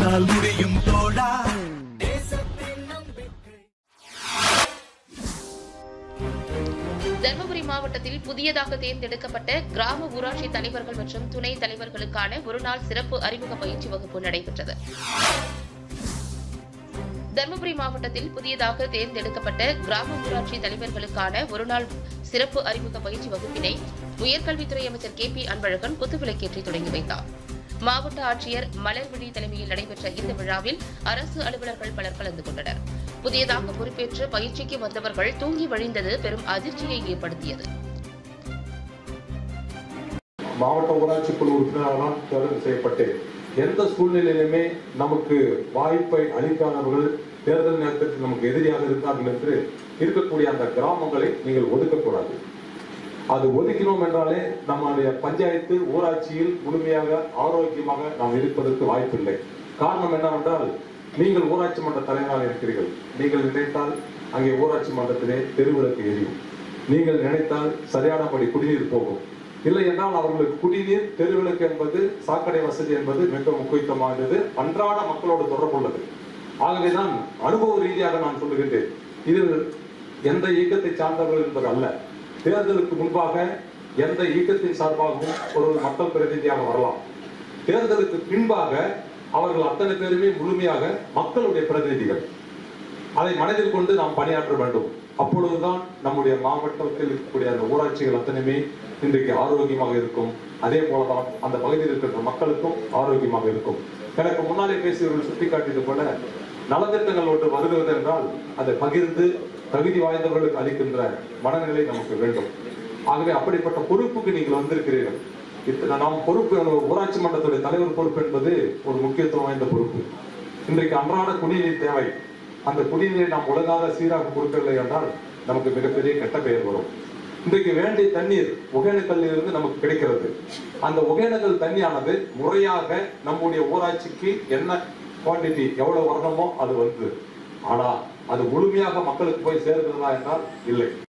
உன்னால் முடியும் தோழா தருமபுரி மாவட்டத்தில் புதியதாக தேர்ந்தெடுக்கப்பட்ட கிராம ஊராட்சி தலைவர்கள் மற்றும் துணை தலைவர்களுக்கான ஒருநாள் சிறப்பு அறிமுக பயிற்சி வகுப்பு நடைபெற்றது தருமபுரி மாவட்டத்தில் புதியதாக தேர்ந்தெடுக்கப்பட்ட கிராம ஊராட்சி தலைவர்களுக்கான ஒருநாள் சிறப்பு அறிமுக பயிற்சி வகுப்பினை உயர்கல்வித்துறை அமைச்சர் கே பி அன்பழகன் குத்துவிளக்கேற்றி தொடங்கி வைத்தார் மாவட்ட ஆட்சியர் மலர்விழி தலைமையில் நடைபெற்ற இந்த விழாவில் அரசு அலுவலர்கள் பலர் கலந்து கொண்டனர் புதியதாக பொறுப்பேற்று பயிற்சிக்கு வந்தவர்கள் தூங்கி வழிந்தது பெரும் அதிர்ச்சியை ஏற்படுத்தியது மாவட்ட ஊராட்சி குழு உறுப்பினர்களால் தேர்வு செய்யப்பட்டு எந்த சூழ்நிலையிலுமே நமக்கு வாய்ப்பை அளிக்காதவர்கள் தேர்தல் நேரத்தில் நமக்கு எதிரியாக இருக்கார்கள் என்று இருக்கக்கூடிய அந்த கிராமங்களை நீங்கள் ஒதுக்கக்கூடாது அது ஒதுக்கினோம் என்றாலே நம்முடைய பஞ்சாயத்து ஊராட்சியில் முழுமையாக ஆரோக்கியமாக நாம் இருப்பதற்கு வாய்ப்பில்லை காரணம் என்னவென்றால் நீங்கள் ஊராட்சி மன்ற தலைவராக இருக்கிறீர்கள் நீங்கள் நினைத்தால் அங்கே ஊராட்சி மன்றத்திலே தெருவிளக்கு எரியும் நீங்கள் நினைத்தால் சரியானபடி குடிநீர் போகும் இல்லை என்றால் அவர்களுக்கு குடிநீர் தெருவிளக்கு என்பது சாக்கடை வசதி என்பது மிக முக்கியத்துவமானது அன்றாட மக்களோடு தொடர்புள்ளது ஆகவேதான் அனுபவ ரீதியாக நான் சொல்லுகின்றேன் இதில் எந்த இயக்கத்தை சார்ந்தவர்கள் என்பது அல்ல தேர்தலுக்கு முன்பாக எந்த இயக்கத்தின் சார்பாகவும் ஒரு மக்கள் பிரதிநிதியாக வரலாம் தேர்தலுக்கு பின்பாக அவர்கள் அத்தனை பேருமே முழுமையாக மக்களுடைய பிரதிநிதிகள் அதை மனதில் கொண்டு நாம் பணியாற்ற வேண்டும் அப்பொழுதுதான் நம்முடைய மாவட்டத்தில் இருக்கக்கூடிய அந்த ஊராட்சிகள் அத்தனையுமே இன்றைக்கு ஆரோக்கியமாக இருக்கும் அதே போலதான் அந்த பகுதியில் இருக்கின்ற மக்களுக்கும் ஆரோக்கியமாக இருக்கும் எனக்கு முன்னாலே பேசியவர்கள் சுட்டிக்காட்டியது போல நலத்திட்டங்கள் ஒன்று வருகிறது என்றால் அதை பகிர்ந்து தகுதி வாய்ந்தவர்களுக்கு அளிக்கின்ற மனநிலை நமக்கு வேண்டும் ஆகவே அப்படிப்பட்ட பொறுப்புக்கு நீங்கள் வந்திருக்கிறீர்கள் இத்தனை நாம் பொறுப்பு ஊராட்சி மன்றத்துடைய தலைவர் பொறுப்பு என்பது ஒரு முக்கியத்துவம் வாய்ந்த பொறுப்பு இன்றைக்கு அன்றாட குடிநீர் தேவை அந்த குடிநீரை நாம் ஒழுங்காக சீராக கொடுக்கவில்லை என்றால் நமக்கு மிகப்பெரிய கெட்ட பெயர் வரும் இன்றைக்கு வேண்டிய தண்ணீர் ஒகேனக்கல்லில் இருந்து நமக்கு கிடைக்கிறது அந்த ஒகேனக்கல் தண்ணியானது முறையாக நம்முடைய ஊராட்சிக்கு என்ன குவாண்டிட்டி எவ்வளவு வரணுமோ அது வந்து ஆனா அது முழுமையாக மக்களுக்கு போய் சேர்கிறதா என்றால் இல்லை